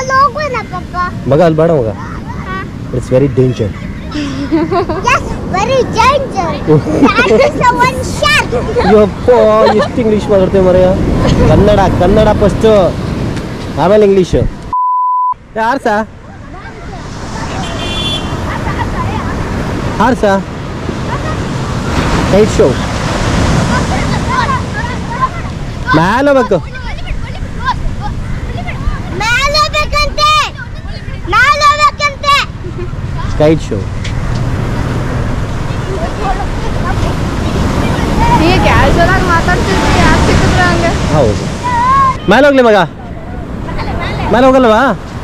ಅಲ್ಲಿ ಹೋಗೋಣ ಪಪ್ಪ ಮಗ ಅಲ್ಲಿ ಬೇಡ ಮಗ it's very danger Yes, very danger. That is the one shark. Ayyappa ಎಷ್ಟು ಇಂಗ್ಲೀಷ್ ಮಾತಾಡ್ತೇವೆ ಮರೆಯ ಕನ್ನಡ ಕನ್ನಡ ಫಸ್ಟು ಆಮೇಲೆ English horse horse kite show ಮ್ಯಾಲೆ ಹೋಗ್ಬೇಕು ಮೇಲೆ ಬೇಕಂತೆ ಮೇಲೆ ಬೇಕಂತೆ ಕೈಟ್ ಶೋ ಈಗ ಕ್ಯಾಶುವಲ್ ಆಗಿ ಮಾತಾಡ್ತಿದ್ವಿ ಯಾಕೆ ಸಿಕ್ಕಿದ್ರ ಹಂಗೆ ಹೌದು ಮೇಲೆ ಹೋಗ್ಲಿ ಮಗ ಮೇಲೆ ಹೋಗಲ್ವಾ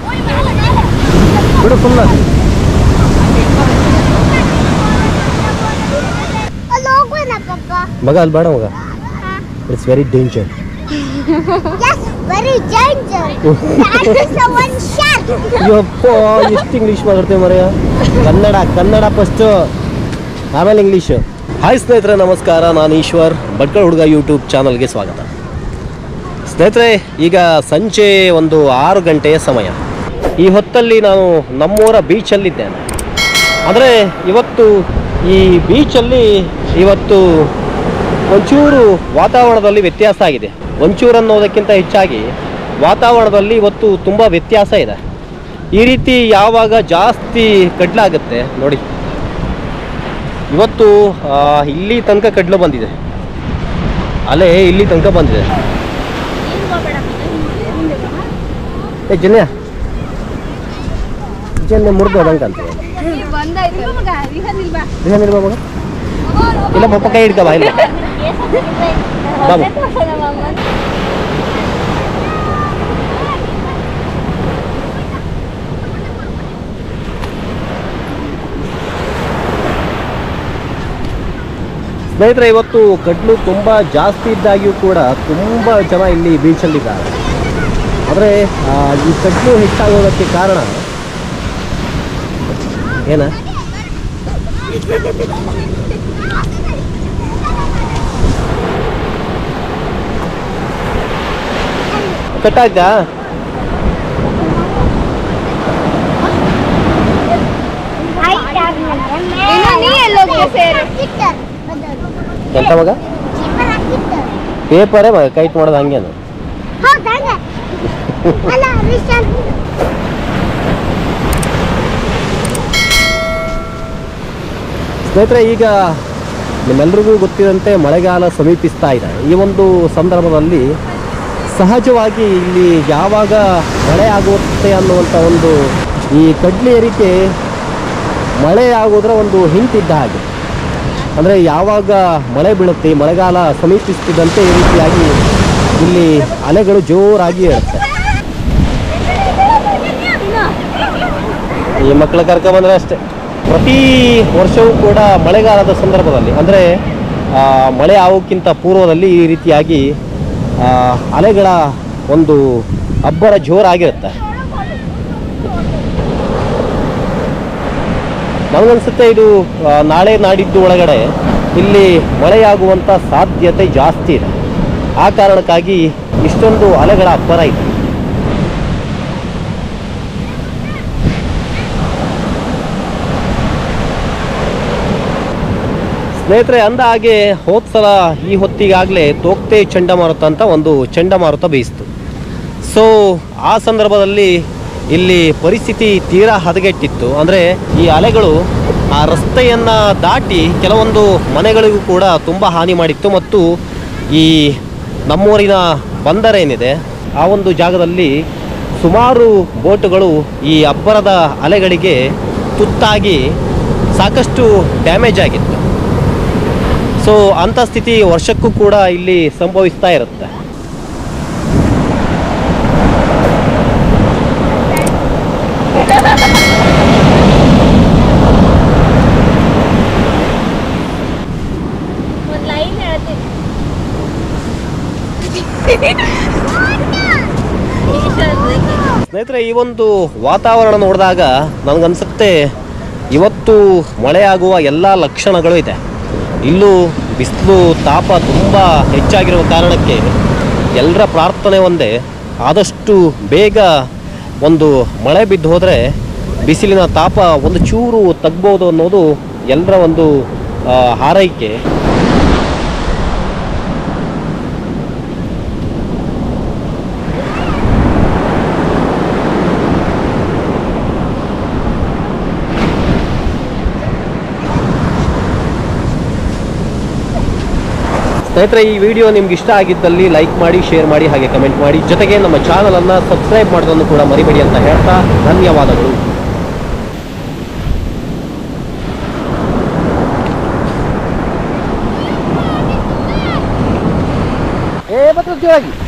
ಬಿಡು ಫುಲ್ ಅಲ್ಲಿ ಹೋಗೋಣ ಪಪ್ಪ ಮಗ ಅಲ್ಲಿ ಬೇಡ ಮಗ it's very danger Yes, very danger. That is the one shark. Ayyappa ಎಷ್ಟು ಇಂಗ್ಲೀಷ್ ಮಾತಾಡ್ತೇವೆ ಮರೆಯ ಕನ್ನಡ ಕನ್ನಡ ಫಸ್ಟು ಆಮೇಲೆ ಇಂಗ್ಲೀಷು ಹಾಯ್ ಸ್ನೇಹಿತರೆ ನಮಸ್ಕಾರ ನಾನು ಈಶ್ವರ್ ಭಟ್ಕಳ ಹುಡುಗ ಯೂಟ್ಯೂಬ್ ಚಾನಲ್ಗೆ ಸ್ವಾಗತ ಸ್ನೇಹಿತರೆ ಈಗ ಸಂಜೆ ಒಂದು ಆರು ಗಂಟೆಯ ಸಮಯ ಈ ಹೊತ್ತಲ್ಲಿ ನಾನು ನಮ್ಮೂರ ಬೀಚಲ್ಲಿದ್ದೇನೆ ಅಂದರೆ ಇವತ್ತು ಈ ಬೀಚಲ್ಲಿ ಇವತ್ತು ಒಂಚೂರು ವಾತಾವರಣದಲ್ಲಿ ವ್ಯತ್ಯಾಸ ಆಗಿದೆ ಒಂಚೂರು ಅನ್ನೋದಕ್ಕಿಂತ ಹೆಚ್ಚಾಗಿ ವಾತಾವರಣದಲ್ಲಿ ಇವತ್ತು ತುಂಬ ವ್ಯತ್ಯಾಸ ಇದೆ ಈ ರೀತಿ ಯಾವಾಗ ಜಾಸ್ತಿ ಕಡ್ಲಾಗುತ್ತೆ ನೋಡಿ ಇವತ್ತು ಆ, ಇಲ್ಲಿ ತನಕ ಕಡ್ಲು ಬಂದಿದೆ ಅಲೆ ಇಲ್ಲಿ ತನಕ ಬಂದಿದೆ ಏ ಜನ್ಯ ಜನ್ಯ ಮುರಿದೋದಂಕ ಅಂತ ಬಂದಾಯ್ತು ರಿಹಾನ್ ಇಲ್ವಾ ಮಗ ಇಲ್ಲ ಪಪ್ಪ ಕೈ ಹಿಡ್ಕ ಬಾ ಇಲ್ಲ ಬಾಬು ಸ್ನೇಹಿತರೆ ಇವತ್ತು ಕಡ್ಲು ತುಂಬ ಜಾಸ್ತಿ ಇದ್ದಾಗ್ಯೂ ಕೂಡ ತುಂಬ ಜನ ಇಲ್ಲಿ ಬೀಚಲ್ಲಿದ್ದಾರೆ ಆದರೆ ಈ ಕಡ್ಲು ಹೆಚ್ಚಾಗೋದಕ್ಕೆ ಕಾರಣ ಏನ ಕಟ್ಟಾಯ್ತಾ ಇನ್ನು ನೀ ಎಲ್ಲಿ ಹೋಗ್ತೀಯ ಸೇರು? ಎಂತ ಮಗ ಪೇಪರೇ ಮಗ ಕೈಟ್ ಮಾಡೋದು ಹಂಗೇನು ಅಲ್ಲ ರಿಷನ್ ಸ್ನೇಹಿತರೆ ಈಗ ನಿಮ್ಮೆಲ್ರಿಗೂ ಗೊತ್ತಿದಂತೆ ಮಳೆಗಾಲ ಸಮೀಪಿಸ್ತಾ ಇದೆ ಈ ಒಂದು ಸಂದರ್ಭದಲ್ಲಿ ಸಹಜವಾಗಿ ಇಲ್ಲಿ ಯಾವಾಗ ಮಳೆ ಆಗುತ್ತೆ ಅನ್ನುವಂಥ ಒಂದು ಈ ಕಡ್ಲಿ ಏರಿಕೆ ಮಳೆ ಆಗೋದ್ರ ಒಂದು ಹಿಂಟಿದ್ದ ಹಾಗೆ ಅಂದರೆ ಯಾವಾಗ ಮಳೆ ಬೀಳುತ್ತೆ ಈ ಮಳೆಗಾಲ ಸಮೀಪಿಸ್ತಿದ್ದಂತೆ ಈ ರೀತಿಯಾಗಿ ಇಲ್ಲಿ ಅಲೆಗಳು ಜೋರಾಗಿ ಇರುತ್ತೆ ಈ ಮಕ್ಕಳ ಕರ್ಕೊಂಬಂದ್ರೆ ಅಷ್ಟೇ ಪ್ರತಿ ವರ್ಷವೂ ಕೂಡ ಮಳೆಗಾಲದ ಸಂದರ್ಭದಲ್ಲಿ ಅಂದರೆ ಮಳೆ ಆಗೋಕ್ಕಿಂತ ಪೂರ್ವದಲ್ಲಿ ಈ ರೀತಿಯಾಗಿ ಆ, ಅಲೆಗಳ ಒಂದು ಅಬ್ಬರ ಜೋರಾಗಿರುತ್ತೆ ನನಗನ್ಸುತ್ತೆ ಇದು ಆ, ನಾಳೆ ನಾಡಿದ್ದು ಒಳಗಡೆ ಇಲ್ಲಿ ಮಳೆಯಾಗುವಂಥ ಸಾಧ್ಯತೆ ಜಾಸ್ತಿ ಇದೆ ಆ ಕಾರಣಕ್ಕಾಗಿ ಇಷ್ಟೊಂದು ಅಲೆಗಳ ಅಬ್ಬರ ಇದೆ ಸ್ನೇಹಿತರೆ ಅಂದ ಹಾಗೆ ಹೋದ ಸಲ ಈ ಹೊತ್ತಿಗಾಗಲೇ ತೋಕ್ತೆ ಚಂಡಮಾರುತ ಅಂತ ಒಂದು ಚಂಡಮಾರುತ ಬೀಸಿತು ಸೊ ಆ ಸಂದರ್ಭದಲ್ಲಿ ಇಲ್ಲಿ ಪರಿಸ್ಥಿತಿ ತೀರಾ ಹದಗೆಟ್ಟಿತ್ತು ಅಂದರೆ ಈ ಅಲೆಗಳು ಆ ರಸ್ತೆಯನ್ನು ದಾಟಿ ಕೆಲವೊಂದು ಮನೆಗಳಿಗೂ ಕೂಡ ತುಂಬ ಹಾನಿ ಮಾಡಿತ್ತು ಮತ್ತು ಈ ನಮ್ಮೂರಿನ ಬಂದರ ಏನಿದೆ ಆ ಒಂದು ಜಾಗದಲ್ಲಿ ಸುಮಾರು ಬೋಟುಗಳು ಈ ಅಬ್ಬರದ ಅಲೆಗಳಿಗೆ ತುತ್ತಾಗಿ ಸಾಕಷ್ಟು ಡ್ಯಾಮೇಜ್ ಆಗಿತ್ತು ಸೊ ಅಂಥ ಸ್ಥಿತಿ ವರ್ಷಕ್ಕೂ ಕೂಡ ಇಲ್ಲಿ ಸಂಭವಿಸ್ತಾ ಇರುತ್ತೆ ಒಂದು ಲೈನ್ ಹೇಳ್ತೀನಿ ಸ್ನೇಹಿತರೆ ಈ ಒಂದು ವಾತಾವರಣ ನೋಡಿದಾಗ ನನಗನ್ಸುತ್ತೆ ಇವತ್ತು ಮಳೆಯಾಗುವ ಎಲ್ಲ ಲಕ್ಷಣಗಳು ಇದೆ ಇಲ್ಲೂ ಬಿಸಿಲು ತಾಪ ತುಂಬ ಹೆಚ್ಚಾಗಿರುವ ಕಾರಣಕ್ಕೆ ಎಲ್ಲರ ಪ್ರಾರ್ಥನೆ ಒಂದೇ ಆದಷ್ಟು ಬೇಗ ಒಂದು ಮಳೆ ಬಿದ್ದು ಹೋದರೆ ಬಿಸಿಲಿನ ತಾಪ ಒಂದು ಚೂರು ತಗ್ಬೋದು ಅನ್ನೋದು ಎಲ್ಲರ ಒಂದು ಆ, ಹಾರೈಕೆ ಸ್ನೇಹಿತರೆ ಈ ವಿಡಿಯೋ ನಿಮ್ಗೆ ಇಷ್ಟ ಆಗಿದ್ದಲ್ಲಿ ಲೈಕ್ ಮಾಡಿ ಶೇರ್ ಮಾಡಿ ಹಾಗೆ ಕಮೆಂಟ್ ಮಾಡಿ ಜೊತೆಗೆ ನಮ್ಮ ಚಾನಲನ್ನು ಸಬ್ಸ್ಕ್ರೈಬ್ ಮಾಡೋದನ್ನು ಕೂಡ ಮರಿಬೇಡಿ ಅಂತ ಹೇಳ್ತಾ ಧನ್ಯವಾದಗಳು ಏ ಬತ್ರ ಜೋರಾಗಿ